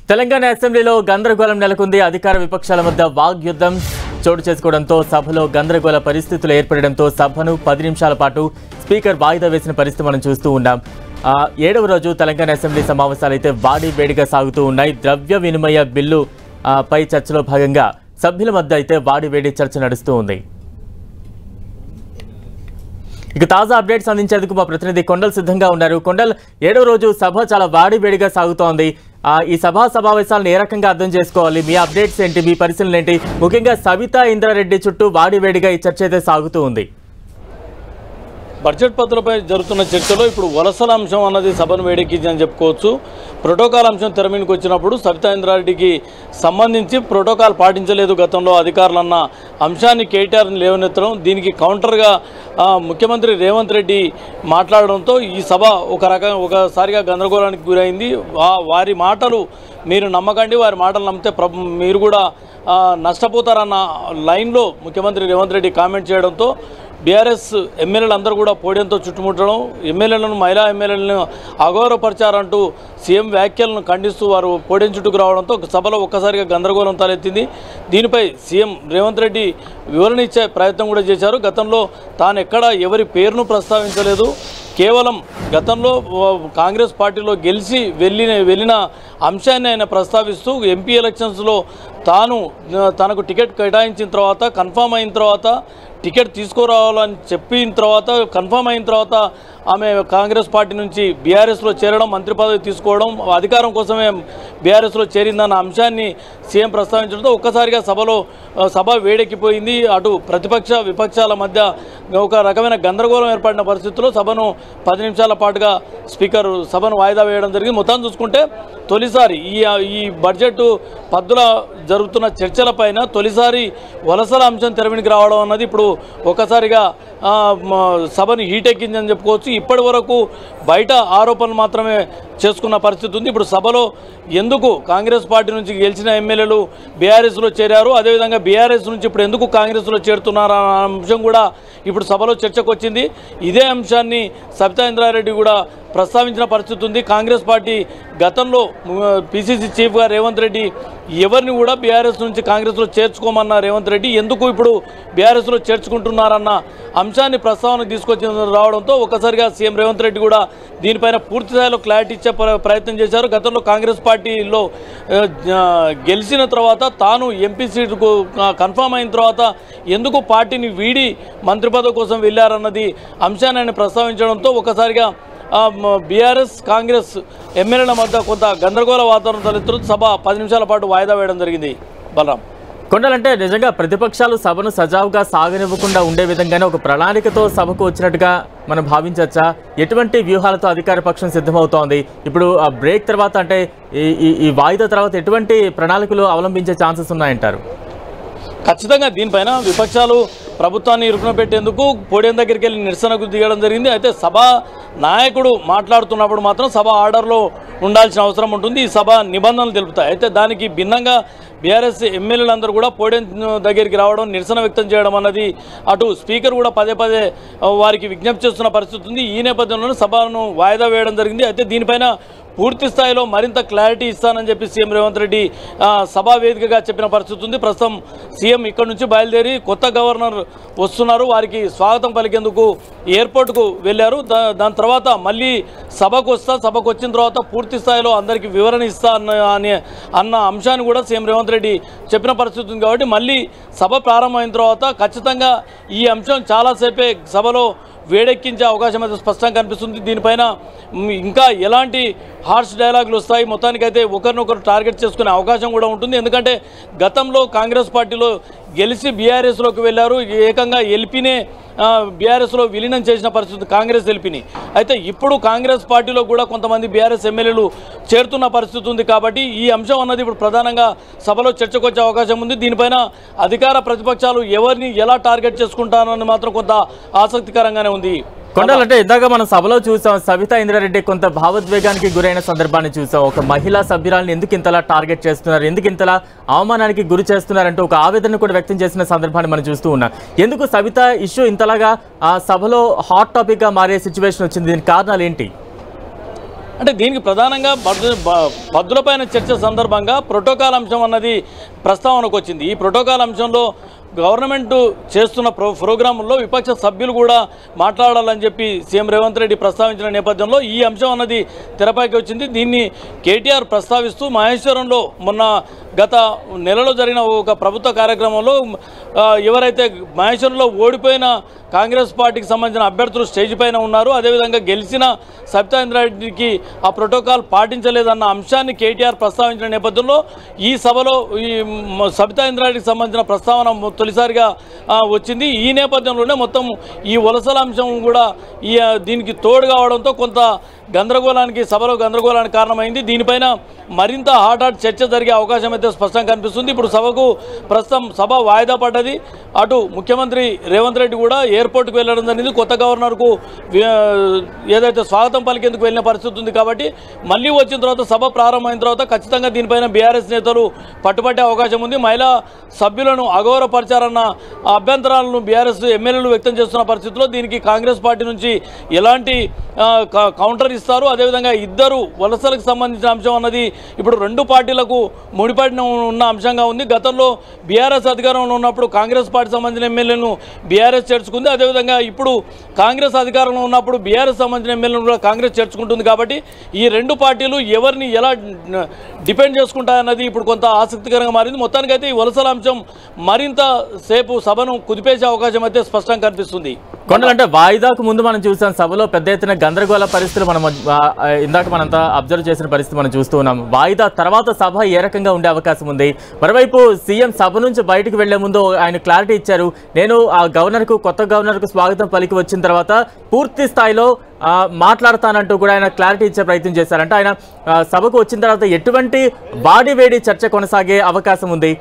తెలంగాణ అసెంబ్లీలో గందరగోళం నెలకొంది అధికార విపక్షాల మధ్య వాగ్యుద్ధం చోటు చేసుకోవడంతో సభలో గందరగోళ పరిస్థితులు ఏర్పడడంతో సభను పది నిమిషాల పాటు స్పీకర్ వాయిదా వేసిన పరిస్థితి మనం చూస్తూ ఉన్నాం ఆ, ఏడవ రోజు తెలంగాణ అసెంబ్లీ సమావేశాలు అయితే వాడి వేడిగా సాగుతూ ఉన్నాయి ద్రవ్య వినిమయ బిల్లు ఆ, పై చర్చలో భాగంగా సభ్యుల మధ్య అయితే వాడి వేడి చర్చ నడుస్తూ ఉంది ఇక తాజా అప్డేట్స్ అందించేందుకు మా ప్రతినిధి కొండల్ సిద్ధంగా ఉన్నారు కొండల్ ఏడో రోజు సభ చాలా వాడి వేడిగా సాగుతోంది ఆ, ఈ సభా సమావేశాలను ఏ రకంగా అర్థం చేసుకోవాలి మీ అప్డేట్స్ ఏంటి మీ పరిశీలన ఏంటి ముఖ్యంగా సవితా ఇంద్రారెడ్డి చుట్టూ వాడి వేడిగా ఈ చర్చ అయితే సాగుతూ ఉంది బడ్జెట్ పత్రపై జరుగుతున్న చర్చలో ఇప్పుడు వలసల అంశం అన్నది సభను వేడెక్కిందని చెప్పుకోవచ్చు ప్రోటోకాల్ అంశం తెర మీదకి వచ్చినప్పుడు సబితా ఇంద్రారెడ్డికి సంబంధించి ప్రోటోకాల్ పాటించలేదు గతంలో అధికారులు అన్న అంశాన్ని కేటీఆర్ని లేవనెత్తడం దీనికి కౌంటర్గా ఆ, ముఖ్యమంత్రి రేవంత్ రెడ్డి మాట్లాడడంతో ఈ సభ ఒక రకం ఒకసారిగా గందరగోళానికి గురైంది వా- వారి మాటలు మీరు నమ్మకండి వారి మాటలు నమ్మితే ప్రభు మీరు కూడా ఆ, నష్టపోతారన్న లైన్లో ముఖ్యమంత్రి రేవంత్ రెడ్డి కామెంట్ చేయడంతో బీఆర్ఎస్ ఎమ్మెల్యేలు అందరూ కూడా పోడియంతో చుట్టుముట్టడం ఎమ్మెల్యేలను మహిళా ఎమ్మెల్యేలను అగౌరవపరిచారంటూ సీఎం వ్యాఖ్యలను ఖండిస్తూ వారు పోడియం చుట్టుకు రావడంతో సభలో ఒక్కసారిగా గందరగోళం తలెత్తింది దీనిపై సీఎం రేవంత్ రెడ్డి వివరణ ఇచ్చే ప్రయత్నం కూడా చేశారు గతంలో తాను ఎక్కడ ఎవరి పేరును ప్రస్తావించలేదు కేవలం గతంలో ఆ, కాంగ్రెస్ పార్టీలో గెలిచి వెళ్ళిన వెళ్ళిన అంశాన్ని ఆయన ప్రస్తావిస్తూ ఎంపీ ఎలక్షన్స్లో తాను ఆ, తనకు టికెట్ కేటాయించిన తర్వాత కన్ఫామ్ అయిన తర్వాత టికెట్ తీసుకురావాలని చెప్పిన తర్వాత కన్ఫామ్ అయిన తర్వాత ఆమె కాంగ్రెస్ పార్టీ నుంచి బీఆర్ఎస్లో చేరడం మంత్రి పదవి తీసుకోవడం అధికారం కోసమే బీఆర్ఎస్లో చేరిందన్న అంశాన్ని సీఎం ప్రస్తావించడంతో ఒక్కసారిగా సభలో ఆ, సభ వేడెక్కిపోయింది అటు ప్రతిపక్ష విపక్షాల మధ్య ఒక రకమైన గందరగోళం ఏర్పడిన పరిస్థితుల్లో సభను పది నిమిషాల పాటుగా స్పీకర్ సభను వాయిదా వేయడం జరిగింది మొత్తం చూసుకుంటే తొలిసారి ఈ ఈ బడ్జెట్ పద్దుల జరుగుతున్న చర్చలపైన తొలిసారి వలసల అంశం తెరవినికి రావడం అన్నది ఇప్పుడు ఒక్కసారిగా ఆ, మ, సభని హీట్ ఎక్కిందని చెప్పుకోవచ్చు ఇప్పటి వరకు బయట ఆరోపణలు మాత్రమే చేసుకున్న పరిస్థితి ఉంది ఇప్పుడు సభలో ఎందుకు కాంగ్రెస్ పార్టీ నుంచి గెలిచిన ఎమ్మెల్యేలు బీఆర్ఎస్లో చేరారు అదేవిధంగా బీఆర్ఎస్ నుంచి ఇప్పుడు ఎందుకు కాంగ్రెస్లో చేరుతున్నారు అన్న అంశం కూడా ఇప్పుడు సభలో చర్చకు వచ్చింది ఇదే అంశాన్ని సబితా ఇంద్రారెడ్డి కూడా ప్రస్తావించిన పరిస్థితి ఉంది కాంగ్రెస్ పార్టీ గతంలో పిసిసి చీఫ్గా రేవంత్ రెడ్డి ఎవరిని కూడా బీఆర్ఎస్ నుంచి కాంగ్రెస్లో చేర్చుకోమన్న రేవంత్ రెడ్డి ఎందుకు ఇప్పుడు బీఆర్ఎస్లో చేర్చుకుంటున్నారన్న అంశాన్ని ప్రస్తావనకు తీసుకొచ్చి రావడంతో ఒక్కసారిగా సీఎం రేవంత్ రెడ్డి కూడా దీనిపైన పూర్తి స్థాయిలో క్లారిటీ ఇచ్చే ప్ర- ప్రయత్నం చేశారు గతంలో కాంగ్రెస్ పార్టీలో ఆ, జ- గెలిచిన తర్వాత తాను ఎంపీ సీటుకు ఆ, కన్ఫామ్ అయిన తర్వాత ఎందుకు పార్టీని వీడి మంత్రి పదవి కోసం వెళ్ళారన్నది అంశాన్ని ఆయన ప్రస్తావించడంతో ఒకసారిగా బీఆర్ఎస్ కాంగ్రెస్ ఎమ్మెల్యేల మధ్య కొంత గందరగోళ వాతావరణం తలెత్తుతూ సభ పది నిమిషాల పాటు వాయిదా వేయడం జరిగింది బలరాం కొండలంటే నిజంగా ప్రతిపక్షాలు సభను సజావుగా సాగనివ్వకుండా ఉండే విధంగానే ఒక ప్రణాళికతో సభకు వచ్చినట్టుగా మనం భావించవచ్చా ఎటువంటి వ్యూహాలతో అధికార పక్షం సిద్ధమవుతోంది ఇప్పుడు ఆ బ్రేక్ తర్వాత అంటే ఈ ఈ- ఈ వాయిదా తర్వాత ఎటువంటి ప్రణాళికలు అవలంబించే ఛాన్సెస్ ఉన్నాయంటారు ఖచ్చితంగా దీనిపైన విపక్షాలు ప్రభుత్వాన్ని ఇరుకున పెట్టేందుకు పోడియం దగ్గరికి వెళ్ళి నిరసనకు దిగడం జరిగింది అయితే సభ నాయకుడు మాట్లాడుతున్నప్పుడు మాత్రం సభ ఆర్డర్లో ఉండాల్సిన అవసరం ఉంటుంది ఈ సభ నిబంధనలు తెలుపుతాయి అయితే దానికి భిన్నంగా బీఆర్ఎస్ ఎమ్మెల్యేలందరూ కూడా పోడియం దగ్గరికి రావడం నిరసన వ్యక్తం చేయడం అన్నది అటు స్పీకర్ కూడా పదే పదే ఆ, వారికి విజ్ఞప్తి చేస్తున్న పరిస్థితి ఉంది ఈ నేపథ్యంలోనే సభను వాయిదా వేయడం జరిగింది అయితే దీనిపైన పూర్తి స్థాయిలో మరింత క్లారిటీ ఇస్తానని చెప్పి సీఎం రేవంత్ రెడ్డి ఆ, సభా వేదికగా చెప్పిన పరిస్థితి ఉంది ప్రస్తుతం సీఎం ఇక్కడ నుంచి బయలుదేరి కొత్త గవర్నర్ వస్తున్నారు వారికి స్వాగతం పలికేందుకు ఎయిర్పోర్ట్కు వెళ్ళారు దా దాని తర్వాత మళ్ళీ సభకు వస్తా సభకు వచ్చిన తర్వాత పూర్తి స్థాయిలో అందరికీ వివరణ ఇస్తా అన్న అనే అన్న అంశాన్ని కూడా సీఎం రేవంత్ రెడ్డి చెప్పిన పరిస్థితి ఉంది కాబట్టి మళ్ళీ సభ ప్రారంభమైన తర్వాత ఖచ్చితంగా ఈ అంశం చాలాసేపే సభలో వేడెక్కించే అవకాశం అయితే స్పష్టంగా కనిపిస్తుంది దీనిపైన మ్, ఇంకా ఎలాంటి హార్ష్ డైలాగులు వస్తాయి మొత్తానికైతే ఒకరినొకరు టార్గెట్ చేసుకునే అవకాశం కూడా ఉంటుంది ఎందుకంటే గతంలో కాంగ్రెస్ పార్టీలో గెలిచి బీఆర్ఎస్లోకి వెళ్ళారు ఏకంగా ఎల్పీనే బీఆర్ఎస్లో విలీనం చేసిన పరిస్థితి కాంగ్రెస్ ఎల్పీని అయితే ఇప్పుడు కాంగ్రెస్ పార్టీలో కూడా కొంతమంది బీఆర్ఎస్ ఎమ్మెల్యేలు చేరుతున్న పరిస్థితి ఉంది కాబట్టి ఈ అంశం అన్నది ఇప్పుడు ప్రధానంగా సభలో చర్చకు వచ్చే అవకాశం ఉంది దీనిపైన అధికార ప్రతిపక్షాలు ఎవరిని ఎలా టార్గెట్ చేసుకుంటారని మాత్రం కొంత ఆసక్తికరంగానే ఉంది కొండాలంటే ఇందాక మనం సభలో చూసాం సవితా ఇంద్రారెడ్డి కొంత భావోద్వేగానికి గురైన సందర్భాన్ని చూసాం ఒక మహిళా సభ్యురాలను ఎందుకు ఇంతలా టార్గెట్ చేస్తున్నారు ఎందుకు ఇంతలా అవమానానికి గురి చేస్తున్నారంటూ ఒక ఆవేదన కూడా వ్యక్తం చేసిన సందర్భాన్ని మనం చూస్తూ ఉన్నాం ఎందుకు సవిత ఇష్యూ ఇంతలాగా ఆ సభలో హాట్ టాపిక్ గా మారే సిచ్యువేషన్ వచ్చింది దీనికి కారణాలు ఏంటి అంటే దీనికి ప్రధానంగా బద్దు బ- పద్దులపైన చర్చ సందర్భంగా ప్రోటోకాల్ అంశం అన్నది ప్రస్తావనకు వచ్చింది ఈ ప్రోటోకాల్ అంశంలో గవర్నమెంట్ చేస్తున్న ప్రో ప్రోగ్రాంలో విపక్ష సభ్యులు కూడా మాట్లాడాలని చెప్పి సీఎం రేవంత్ రెడ్డి ప్రస్తావించిన నేపథ్యంలో ఈ అంశం అన్నది తెరపైకి వచ్చింది దీన్ని కేటీఆర్ ప్రస్తావిస్తూ మహేశ్వరంలో మొన్న గత నెలలో జరిగిన ఒక ప్రభుత్వ కార్యక్రమంలో ఆ, ఎవరైతే మహేశ్వరంలో ఓడిపోయిన కాంగ్రెస్ పార్టీకి సంబంధించిన అభ్యర్థులు స్టేజ్ పైన ఉన్నారు అదేవిధంగా గెలిచిన సబితాయింద్రారెడ్డికి ఆ ప్రోటోకాల్ పాటించలేదన్న అంశాన్ని కేటీఆర్ ప్రస్తావించిన నేపథ్యంలో ఈ సభలో ఈ మ- సబితాయింద్రారెడ్డికి సంబంధించిన ప్రస్తావన మొ- తొలిసారిగా ఆ, వచ్చింది ఈ నేపథ్యంలోనే మొత్తం ఈ వలసల అంశం కూడా ఈ ఆ, దీనికి తోడు కావడంతో కొంత గందరగోళానికి సభలో గందరగోళానికి కారణమైంది దీనిపైన మరింత హాట్ హాట్ చర్చ జరిగే అవకాశం అయితే స్పష్టంగా కనిపిస్తుంది ఇప్పుడు సభకు ప్రస్తుతం సభ వాయిదా పడ్డది అటు ముఖ్యమంత్రి రేవంత్ రెడ్డి కూడా ఎయిర్పోర్ట్కి వెళ్ళడం జరిగింది కొత్త గవర్నర్కు వి- ఏదైతే స్వాగతం పలికేందుకు వెళ్ళిన పరిస్థితి ఉంది కాబట్టి మళ్ళీ వచ్చిన తర్వాత సభ ప్రారంభమైన తర్వాత ఖచ్చితంగా దీనిపైన బీఆర్ఎస్ నేతలు పట్టుబట్టే అవకాశం ఉంది మహిళా సభ్యులను అగౌరవపరిచారన్న అభ్యంతరాలను బీఆర్ఎస్ ఎమ్మెల్యేలు వ్యక్తం చేస్తున్న పరిస్థితిలో దీనికి కాంగ్రెస్ పార్టీ నుంచి ఎలాంటి ఆ, క- కౌంటర్ ఇస్తారు అదేవిధంగా ఇద్దరు వలసలకు సంబంధించిన అంశం అన్నది ఇప్పుడు రెండు పార్టీలకు ముడిపడిన ఉన్న అంశంగా ఉంది గతంలో బీఆర్ఎస్ అధికారంలో ఉన్నప్పుడు కాంగ్రెస్ పార్టీ సంబంధించిన ఎమ్మెల్యేలను బీఆర్ఎస్ చేర్చుకుంది అదేవిధంగా ఇప్పుడు కాంగ్రెస్ అధికారంలో ఉన్నప్పుడు బీఆర్ఎస్ సంబంధించిన ఎమ్మెల్యేలను కూడా కాంగ్రెస్ చేర్చుకుంటుంది కాబట్టి ఈ రెండు పార్టీలు ఎవరిని ఎలా డిపెండ్ చేసుకుంటాయన్నది ఇప్పుడు కొంత ఆసక్తికరంగా మారింది మొత్తానికైతే ఈ వలసల అంశం మరింత సేపు సభను కుదిపేసే అవకాశం అయితే స్పష్టంగా కనిపిస్తుంది కొండలంటే వాయిదాకు ముందు మనం చూసాం సభలో పెద్ద ఎత్తున గందరగోళ పరిస్థితులు మనం ఆ, ఆ, ఇందాక మనంతా అబ్జర్వ్ చేసిన పరిస్థితి మనం చూస్తూ ఉన్నాం వాయిదా తర్వాత సభ ఏ రకంగా ఉండే అవకాశం ఉంది మరోవైపు సీఎం సభ నుంచి బయటకు వెళ్లే ముందు ఆయన క్లారిటీ ఇచ్చారు నేను ఆ గవర్నర్కు కొత్త గవర్నర్కు స్వాగతం పలికి వచ్చిన తర్వాత పూర్తి స్థాయిలో ఆ, మాట్లాడతానంటూ కూడా ఆయన క్లారిటీ ఇచ్చే ప్రయత్నం చేశారు అంటే ఆయన ఆ, సభకు వచ్చిన తర్వాత ఎటువంటి వాడి వేడి చర్చ కొనసాగే అవకాశం ఉంది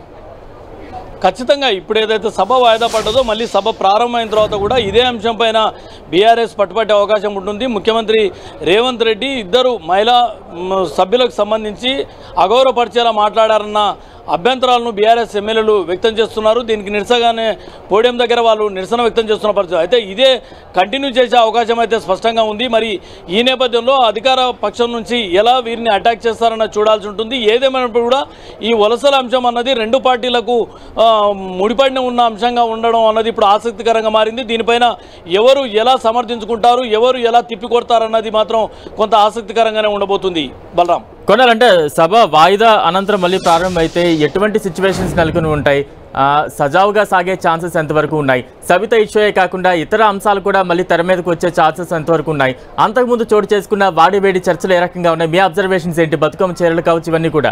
ఖచ్చితంగా ఇప్పుడు ఏదైతే సభ వాయిదా పడ్డదో మళ్ళీ సభ ప్రారంభమైన తర్వాత కూడా ఇదే అంశం పైన బీఆర్ఎస్ పట్టుబట్టే అవకాశం ఉంటుంది ముఖ్యమంత్రి రేవంత్ రెడ్డి ఇద్దరు మహిళా మ్, సభ్యులకు సంబంధించి అగౌరవపరిచేలా మాట్లాడారన్న అభ్యంతరాలను బీఆర్ఎస్ ఎమ్మెల్యేలు వ్యక్తం చేస్తున్నారు దీనికి నిరసగానే పోడియం దగ్గర వాళ్ళు నిరసన వ్యక్తం చేస్తున్న పరిస్థితి అయితే ఇదే కంటిన్యూ చేసే అవకాశం అయితే స్పష్టంగా ఉంది మరి ఈ నేపథ్యంలో అధికార పక్షం నుంచి ఎలా వీరిని అటాక్ చేస్తారన్న చూడాల్సి ఉంటుంది ఏదేమైనప్పుడు కూడా ఈ వలసల అంశం అన్నది రెండు పార్టీలకు ఆ, ముడిపడిన ఉన్న అంశంగా ఉండడం అన్నది ఇప్పుడు ఆసక్తికరంగా మారింది దీనిపైన ఎవరు ఎలా సమర్థించుకుంటారు ఎవరు ఎలా తిప్పికొడతారన్నది మాత్రం కొంత ఆసక్తికరంగానే ఉండబోతుంది బలరాం కొనాలంటే సభ వాయిదా అనంతరం మళ్ళీ ప్రారంభమైతే ఎటువంటి సిచ్యువేషన్స్ నెలకొని ఉంటాయి ఆ, సజావుగా సాగే ఛాన్సెస్ ఎంతవరకు ఉన్నాయి సబిత ఇష్యూయే కాకుండా ఇతర అంశాలు కూడా మళ్ళీ తెర మీదకు వచ్చే ఛాన్సెస్ ఎంతవరకు ఉన్నాయి అంతకుముందు చోటు చేసుకున్న వాడి వేడి చర్చలు ఏ రకంగా ఉన్నాయి మీ అబ్జర్వేషన్స్ ఏంటి బతుకమ్మ చీరలు కావచ్చు ఇవన్నీ కూడా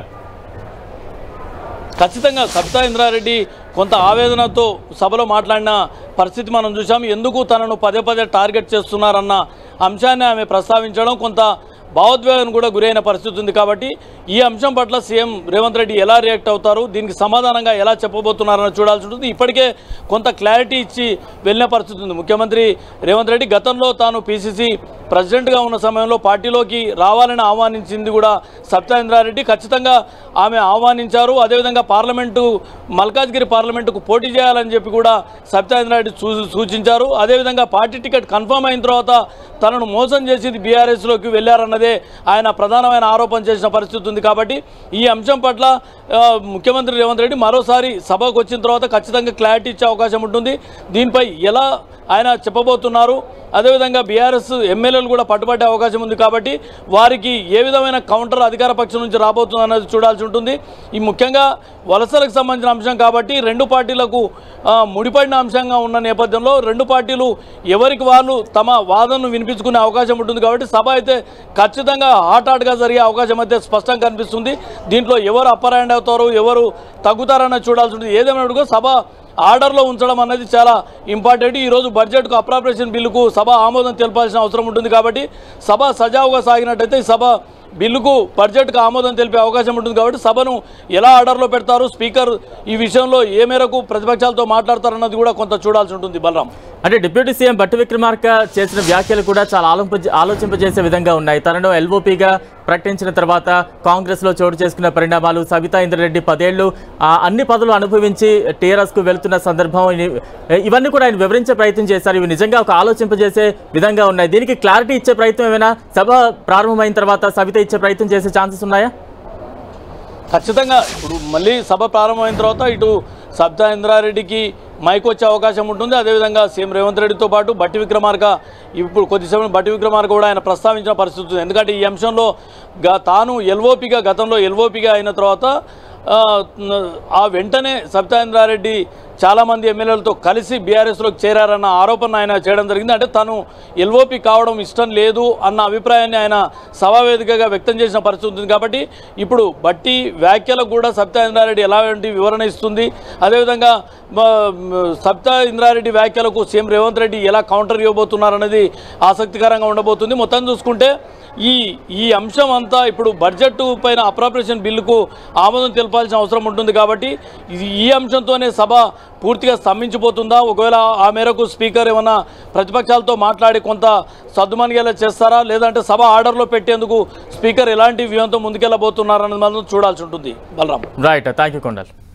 ఖచ్చితంగా సబితా ఇంద్రారెడ్డి కొంత ఆవేదనతో సభలో మాట్లాడిన పరిస్థితి మనం చూసాం ఎందుకు తనను పదే పదే టార్గెట్ చేస్తున్నారన్న అంశాన్ని ఆమె ప్రస్తావించడం కొంత భావోద్వేగం కూడా గురైన పరిస్థితి ఉంది కాబట్టి ఈ అంశం పట్ల సీఎం రేవంత్ రెడ్డి ఎలా రియాక్ట్ అవుతారు దీనికి సమాధానంగా ఎలా చెప్పబోతున్నారని చూడాల్సి ఉంటుంది ఇప్పటికే కొంత క్లారిటీ ఇచ్చి వెళ్ళిన పరిస్థితి ఉంది ముఖ్యమంత్రి రేవంత్ రెడ్డి గతంలో తాను పీసీసీ ప్రెసిడెంట్గా ఉన్న సమయంలో పార్టీలోకి రావాలని ఆహ్వానించింది కూడా సత్యేంద్రారెడ్డి ఖచ్చితంగా ఆమె ఆహ్వానించారు అదేవిధంగా పార్లమెంటు మల్కాజ్గిరి పార్లమెంటుకు పోటీ చేయాలని చెప్పి కూడా సత్యేంద్రారెడ్డి సూ సూచించారు అదేవిధంగా పార్టీ టికెట్ కన్ఫర్మ్ అయిన తర్వాత తనను మోసం చేసి బీఆర్ఎస్లోకి వెళ్ళారన్నదే ఆయన ప్రధానమైన ఆరోపణ చేసిన పరిస్థితి ఉంది కాబట్టి ఈ అంశం పట్ల ఆ, ముఖ్యమంత్రి రేవంత్ రెడ్డి మరోసారి సభకు వచ్చిన తర్వాత ఖచ్చితంగా క్లారిటీ ఇచ్చే అవకాశం ఉంటుంది దీనిపై ఎలా ఆయన చెప్పబోతున్నారు అదేవిధంగా బీఆర్ఎస్ ఎమ్మెల్యేలు కూడా పట్టుబట్టే అవకాశం ఉంది కాబట్టి వారికి ఏ విధమైన కౌంటర్ అధికార పక్షం నుంచి రాబోతుంది అన్నది చూడాల్సి ఉంటుంది ఈ ముఖ్యంగా వలసలకు సంబంధించిన అంశం కాబట్టి రెండు పార్టీలకు ఆ, ముడిపడిన అంశంగా ఉన్న నేపథ్యంలో రెండు పార్టీలు ఎవరికి వాళ్ళు తమ వాదనను వినిపించుకునే అవకాశం ఉంటుంది కాబట్టి సభ అయితే ఖచ్చితంగా హాట్ హాట్గా జరిగే అవకాశం అయితే స్పష్టంగా కనిపిస్తుంది దీంట్లో ఎవరు అప్పర్ హ్యాండ్ అవుతారు ఎవరు తగ్గుతారన్నది చూడాల్సి ఉంటుంది ఏదేమైనా కూడా సభ ఆర్డర్లో ఉంచడం అనేది చాలా ఇంపార్టెంట్ ఈరోజు బడ్జెట్కు అప్రాపరేషన్ బిల్లుకు సభ ఆమోదం తెలపాల్సిన అవసరం ఉంటుంది కాబట్టి సభ సజావుగా సాగినట్టయితే ఈ సభ బిల్లుకు బడ్జెట్కు ఆమోదం తెలిపే అవకాశం ఉంటుంది కాబట్టి సభను ఎలా ఆర్డర్లో పెడతారు స్పీకర్ ఈ విషయంలో ఏ మేరకు ప్రతిపక్షాలతో మాట్లాడతారన్నది కూడా కొంత చూడాల్సి ఉంటుంది బలరాం అంటే డిప్యూటీ సీఎం బట్టి విక్రమార్క చేసిన వ్యాఖ్యలు కూడా చాలా ఆలోంప ఆలోచింపజేసే విధంగా ఉన్నాయి తనను ఎల్ఓపిగా ప్రకటించిన తర్వాత కాంగ్రెస్లో చోటు చేసుకున్న పరిణామాలు సవితా ఇంద్రరెడ్డి పదేళ్లు ఆ, అన్ని పదవులు అనుభవించి టీఆర్ఎస్కు వెళ్తున్న సందర్భం ఇని- ఇవన్నీ కూడా ఆయన వివరించే ప్రయత్నం చేశారు ఇవి నిజంగా ఒక ఆలోచింపజేసే విధంగా ఉన్నాయి దీనికి క్లారిటీ ఇచ్చే ప్రయత్నం ఏమైనా సభ ప్రారంభమైన తర్వాత సవిత ఇచ్చే ప్రయత్నం చేసే ఛాన్సెస్ ఉన్నాయా ఖచ్చితంగా ఇప్పుడు మళ్ళీ సభ ప్రారంభమైన తర్వాత ఇటు సబ్దా ఇంద్రారెడ్డికి మైక్ వచ్చే అవకాశం ఉంటుంది అదేవిధంగా సీఎం రేవంత్ రెడ్డితో పాటు బట్టి విక్రమార్క ఇప్పుడు కొద్దిసేపు బట్టి విక్రమార్క కూడా ఆయన ప్రస్తావించిన పరిస్థితి ఉంది ఎందుకంటే ఈ అంశంలో గా తాను ఎల్ఓపిగా గతంలో ఎల్ఓపిగా అయిన తర్వాత ఆ, ఆ వెంటనే సబితా ఇంద్రారెడ్డి చాలామంది ఎమ్మెల్యేలతో కలిసి బీఆర్ఎస్లోకి చేరారన్న ఆరోపణ ఆయన చేయడం జరిగింది అంటే తను ఎల్ఓపి కావడం ఇష్టం లేదు అన్న అభిప్రాయాన్ని ఆయన సభావేదికగా వ్యక్తం చేసిన పరిస్థితి ఉంటుంది కాబట్టి ఇప్పుడు బట్టి వ్యాఖ్యలకు కూడా సబితా ఇంద్రారెడ్డి ఎలాంటి వివరణ ఇస్తుంది అదేవిధంగా మ- మ- సబితా ఇంద్రారెడ్డి వ్యాఖ్యలకు సీఎం రేవంత్ రెడ్డి ఎలా కౌంటర్ ఇవ్వబోతున్నారనేది ఆసక్తికరంగా ఉండబోతుంది మొత్తం చూసుకుంటే ఈ ఈ అంశం అంతా ఇప్పుడు బడ్జెట్ పైన అప్రాప్రియేషన్ బిల్లుకు ఆమోదం తెలపాల్సిన అవసరం ఉంటుంది కాబట్టి ఇది ఈ అంశంతోనే సభ పూర్తిగా స్తంభించిపోతుందా ఒకవేళ ఆ మేరకు స్పీకర్ ఏమన్నా ప్రతిపక్షాలతో మాట్లాడి కొంత సద్దుమణిగేలా చేస్తారా లేదంటే సభ ఆర్డర్లో పెట్టేందుకు స్పీకర్ ఎలాంటి వ్యూహంతో ముందుకెళ్ళబోతున్నారన్నది మాత్రం చూడాల్సి ఉంటుంది Balaram right thank you Kondal